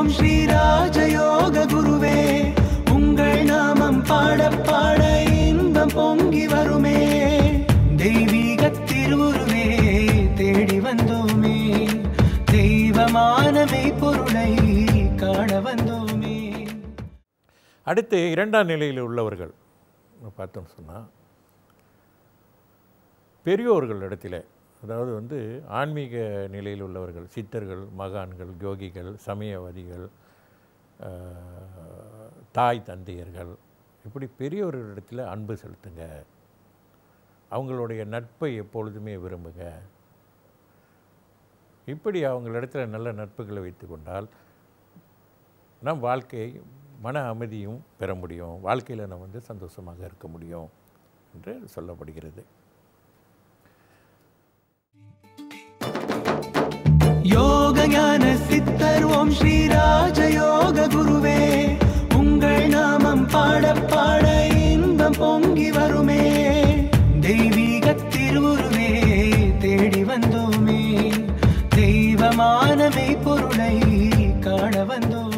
ஓம் ஸ்ரீ ராஜயோக குருவே உங்கள் நாமம் பாட பாட இன்பம் பொங்கி வருமே தெய்வீக திருவுருவே தேடி வந்தோமே தெய்வமானமை பொருளை காண வந்தோமே அடுத்து இரண்டாம் நிலையில் உள்ளவர்கள் பார்த்தோம்னு சொன்னால் பெரியோர்கள் இடத்துல அதாவது வந்து ஆன்மீக நிலையில் உள்ளவர்கள் சித்தர்கள் மகான்கள் யோகிகள் சமயவாதிகள் ஆஹ், தாய் தந்தையர்கள் இப்படி பெரியோர்களிடத்தில் அன்பு செலுத்துங்க அவங்களுடைய நட்பை எப்பொழுதுமே விரும்புங்க இப்படி அவங்களிடத்துல நல்ல நட்புகளை வைத்துக்கொண்டால் நம் வாழ்க்கையை மன அமைதியும் பெற முடியும் வாழ்க்கையில் நம்ம வந்து சந்தோஷமாக இருக்க முடியும் என்று சொல்லப்படுகிறது யோக ஞான சித்தர் ஓம் ஸ்ரீ ராஜயோக குருவே உங்கள் நாமம் பாட பாட இன்பம் பொங்கி வருமே தெய்வீக திருவுருவே தேடி வந்தோமே தெய்வமானமை பொருளை காண வந்தோமே